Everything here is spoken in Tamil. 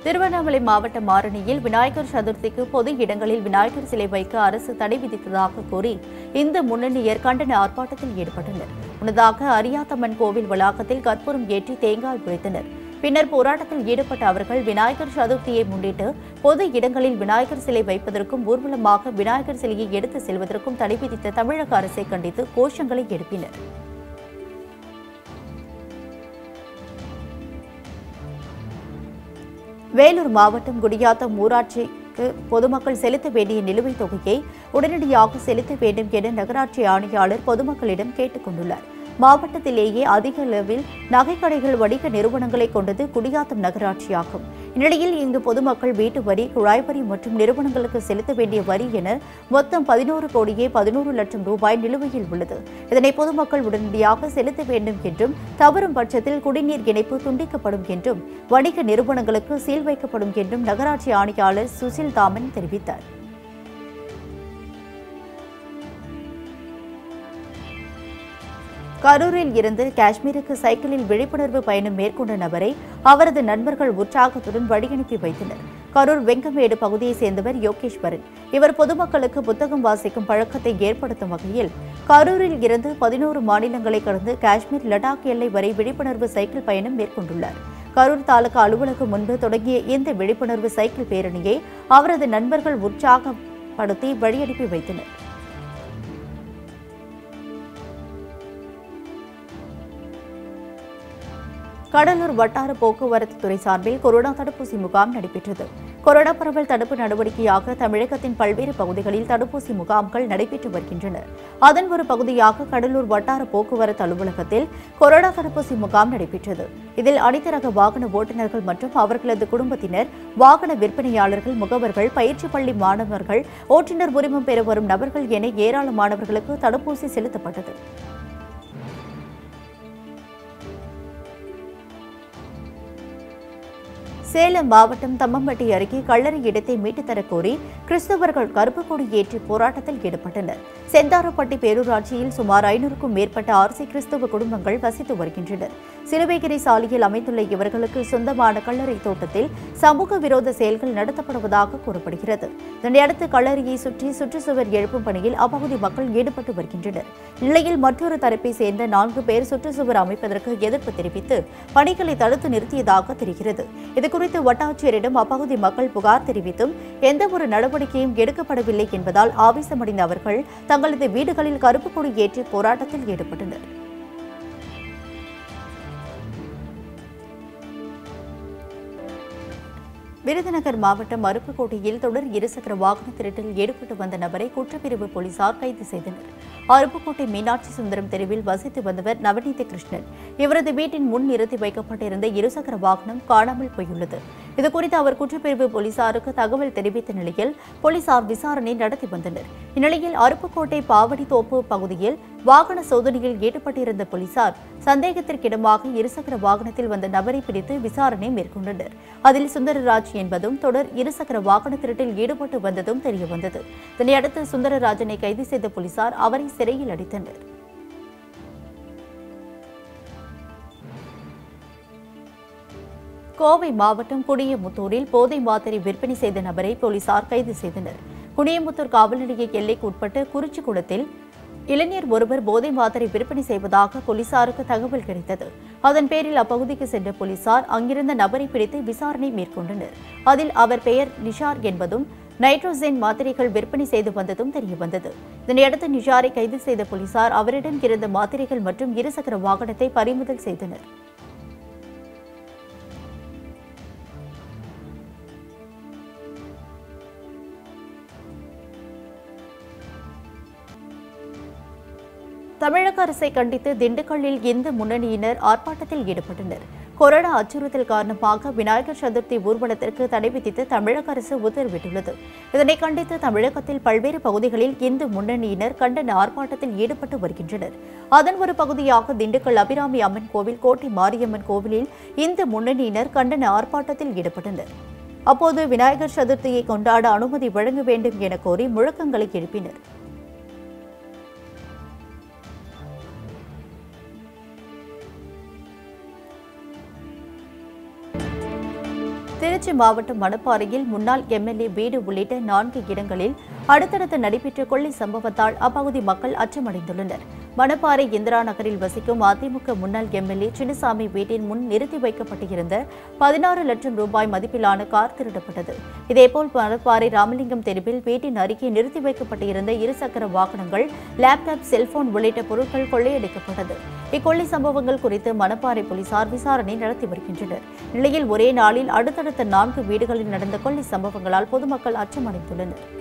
திருவண்ணாமலை மாவட்டம் ஆரணியில் விநாயகர் சதுர்த்திக்கு பொது இடங்களில் விநாயகர் சிலை வைக்க அரசு தடை விதித்ததாக கூறி இந்து முன்னணியர் கண்டன ஆர்ப்பாட்டத்தில் ஈடுபட்டனர் முன்னதாக அரியாத்தம்மன் கோவில் வளாகத்தில் கற்பூரம் ஏற்றி தேங்காய் உடைத்தனர் பின்னர் போராட்டத்தில் ஈடுபட்ட அவர்கள் விநாயகர் சதுர்த்தியை முன்னிட்டு பொது இடங்களில் விநாயகர் சிலை வைப்பதற்கும் ஊர்வலமாக விநாயகர் சிலையை எடுத்து செல்வதற்கும் தடை விதித்த தமிழக அரசை கண்டித்து கோஷங்களை எழுப்பினர் வேலூர் மாவட்டம் குடியாத்தம் ஊராட்சிக்கு பொதுமக்கள் செலுத்த வேண்டிய நிலுவைத் தொகையை உடனடியாக செலுத்த வேண்டும் என நகராட்சி ஆணையாளர் பொதுமக்களிடம் கேட்டுக் கொண்டுள்ளார் மாவட்டத்திலேயே அதிக அளவில் நகைக்கடைகள் வணிக நிறுவனங்களை கொண்டது குடியாத்தம் நகராட்சியாகும் இந்நிலையில் இங்கு பொதுமக்கள் வீட்டு வரி குழாய் வரி மற்றும் நிறுவனங்களுக்கு செலுத்த வேண்டிய வரி என மொத்தம் பதினோரு கோடியே பதினோரு லட்சம் ரூபாய் நிலுவையில் உள்ளது இதனை பொதுமக்கள் உடனடியாக செலுத்த வேண்டும் என்றும் தவறும் பட்சத்தில் குடிநீர் இணைப்பு துண்டிக்கப்படும் என்றும் வணிக நிறுவனங்களுக்கு சீல் வைக்கப்படும் என்றும் நகராட்சி ஆணையாளர் சுசில் தாமன் தெரிவித்தார் கரூரில் இருந்து காஷ்மீருக்கு சைக்கிளில் விழிப்புணர்வு பயணம் மேற்கொண்ட நபரை அவரது நண்பர்கள் உற்சாகத்துடன் வழியனுப்பி வைத்தனர் கரூர் வெங்கமேடு பகுதியைச் சேர்ந்தவர் யோகேஸ்வரன் இவர் பொதுமக்களுக்கு புத்தகம் வாசிக்கும் பழக்கத்தை ஏற்படுத்தும் வகையில் கரூரில் இருந்து பதினோரு மாநிலங்களை கடந்து காஷ்மீர் லடாக் எல்லை வரை விழிப்புணர்வு சைக்கிள் பயணம் மேற்கொண்டுள்ளார் கரூர் தாலுகா அலுவலகம் முன்பு தொடங்கிய இந்த விழிப்புணர்வு சைக்கிள் பேரணியை அவரது நண்பர்கள் உற்சாகப்படுத்தி வழியனுப்பி வைத்தனர் கடலூர் வட்டார போக்குவரத்து துறை சார்பில் கொரோனா தடுப்பூசி முகாம் நடைபெற்றது கொரோனா பரவல் தடுப்பு நடவடிக்கையாக தமிழகத்தின் பல்வேறு பகுதிகளில் தடுப்பூசி முகாம்கள் நடைபெற்று வருகின்றன அதன் ஒரு பகுதியாக கடலூர் வட்டார போக்குவரத்து அலுவலகத்தில் கொரோனா தடுப்பூசி முகாம் நடைபெற்றது இதில் அனைத்து ரக வாகன ஓட்டுநர்கள் மற்றும் அவர்களது குடும்பத்தினர் வாகன விற்பனையாளர்கள் முகவர்கள் பயிற்சி பள்ளி மாணவர்கள் ஓட்டுநர் உரிமம் பெற வரும் நபர்கள் என ஏராளமானவர்களுக்கு தடுப்பூசி செலுத்தப்பட்டது சேலம் மாவட்டம் தம்மம்பட்டி அருகே கல்லறை இடத்தை மீட்டுத் தரக் கோரி கிறிஸ்தவர்கள் கருப்பு கொடி ஏற்றி போராட்டத்தில் ஈடுபட்டனர் செந்தாரப்பட்டி பேரூராட்சியில் சுமார் ஐநூறுக்கும் மேற்பட்ட ஆர்சி கிறிஸ்தவ குடும்பங்கள் வசித்து வருகின்றனர் சிலுவைகிரி சாலையில் அமைந்துள்ள இவர்களுக்கு சொந்தமான கல்லறை தோட்டத்தில் சமூக விரோத செயல்கள் நடத்தப்படுவதாக கூறப்படுகிறது இதனையடுத்து கல்லறையை சுற்றி சுற்றுச்சுவர் எழுப்பும் பணியில் அப்பகுதி மக்கள் ஈடுபட்டு வருகின்றனர் இந்நிலையில் மற்றொரு தரப்பை சேர்ந்த நான்கு பேர் சுற்றுச்சுவர் அமைப்பதற்கு எதிர்ப்பு தெரிவித்து பணிகளை தடுத்து நிறுத்தியதாக தெரிகிறது இதுகுறித்து வட்டாட்சியரிடம் அப்பகுதி மக்கள் புகார் தெரிவித்தும் எந்தவொரு நடவடிக்கையும் எடுக்கப்படவில்லை என்பதால் ஆவேசமடைந்த அவர்கள் தங்களது வீடுகளில் கருப்பு கொடி ஏற்றி போராட்டத்தில் ஈடுபட்டனர் விருதுநகர் மாவட்டம் அருப்புக்கோட்டையில் தொடர் இருசக்கர வாகன திருட்டில் ஈடுபட்டு வந்த நபரை குற்றப்பிரிவு போலீசார் கைது செய்தனர் அருப்புக்கோட்டை மீனாட்சி சுந்தரம் தெருவில் வசித்து வந்தவர் நவநீத கிருஷ்ணன் இவரது வீட்டின் முன் நிறுத்தி வைக்கப்பட்டிருந்த இருசக்கர வாகனம் காணாமல் போயுள்ளது இதுகுறித்து அவர் குற்றப்பிரிவு போலீசாருக்கு தகவல் தெரிவித்த நிலையில் போலீசார் விசாரணை நடத்தி வந்தனர் இந்நிலையில் அருப்புக்கோட்டை பாவடி தோப்பு பகுதியில் வாகன சோதனையில் ஈடுபட்டிருந்த போலீசார் சந்தேகத்திற்கிடமாக இருசக்கர வாகனத்தில் வந்த நபரை பிடித்து விசாரணை மேற்கொண்டனர் அதில் சுந்தரராஜ் என்பதும் தொடர் இருசக்கர வாகன திருட்டில் ஈடுபட்டு வந்ததும் தெரியவந்தது இதனையடுத்து சுந்தரராஜனை கைது செய்த போலீசார் அவரை சிறையில் அடைத்தனர் கோவை மாவட்டம் குடியமுத்தூரில் போதை மாத்திரை விற்பனை செய்த நபரை போலீசார் கைது செய்தனர் குடியமுத்தூர் காவல் நிலைய எல்லைக்கு உட்பட்ட குறிச்சிக்குளத்தில் இளைஞர் ஒருவர் போதை மாத்திரை விற்பனை செய்வதாக போலீசாருக்கு தகவல் கிடைத்தது அதன் பேரில் அப்பகுதிக்கு சென்ற போலீசார் அங்கிருந்த நபரை பிடித்து விசாரணை மேற்கொண்டனர் அதில் அவர் பெயர் நிஷார் என்பதும் நைட்ரோஜன் மாத்திரைகள் விற்பனை செய்து வந்ததும் தெரியவந்தது இதனையடுத்து நிஷாரை கைது செய்த போலீசார் அவரிடம் இருந்த மாத்திரைகள் மற்றும் இருசக்கர வாகனத்தை பறிமுதல் செய்தனர் தமிழக அரசை கண்டித்து திண்டுக்கல்லில் இந்து முன்னணியினர் ஆர்ப்பாட்டத்தில் ஈடுபட்டனர் கொரோனா அச்சுறுத்தல் காரணமாக விநாயகர் சதுர்த்தி ஊர்வலத்திற்கு தடை விதித்து தமிழக அரசு உத்தரவிட்டுள்ளது இதனை கண்டித்து தமிழகத்தில் பல்வேறு பகுதிகளில் இந்து முன்னணியினர் கண்டன ஆர்ப்பாட்டத்தில் ஈடுபட்டு வருகின்றனர் அதன் ஒரு பகுதியாக திண்டுக்கல் அபிராமி அம்மன் கோவில் கோட்டை மாரியம்மன் கோவிலில் இந்து முன்னணியினர் கண்டன ஆர்ப்பாட்டத்தில் ஈடுபட்டனர் அப்போது விநாயகர் சதுர்த்தியை கொண்டாட அனுமதி வழங்க வேண்டும் என கோரி முழக்கங்களை எழுப்பினர் திருச்சி மாவட்டம் மணப்பாறையில் முன்னாள் எம்எல்ஏ வீடு உள்ளிட்ட நான்கு இடங்களில் அடுத்தடுத்து நடைபெற்ற கொள்ளை சம்பவத்தால் அப்பகுதி மக்கள் அச்சமடைந்துள்ளனர் மணப்பாறை இந்திரா நகரில் வசிக்கும் அதிமுக முன்னாள் எம்எல்ஏ சின்னசாமி வீட்டின் முன் நிறுத்தி வைக்கப்பட்டிருந்த பதினாறு லட்சம் ரூபாய் மதிப்பிலான கார் திருடப்பட்டது இதேபோல் மணப்பாறை ராமலிங்கம் தெருவில் வீட்டின் அருகே நிறுத்தி வைக்கப்பட்டிருந்த இருசக்கர வாகனங்கள் லேப்டாப் செல்போன் உள்ளிட்ட பொருட்கள் கொள்ளையடிக்கப்பட்டது இக்கொள்ளை சம்பவங்கள் குறித்து மணப்பாறை போலீசார் விசாரணை நடத்தி வருகின்றனர் நிலையில் ஒரே நாளில் அடுத்தடுத்த நான்கு வீடுகளில் நடந்த கொள்ளை சம்பவங்களால் பொதுமக்கள் அச்சமடைந்துள்ளனர்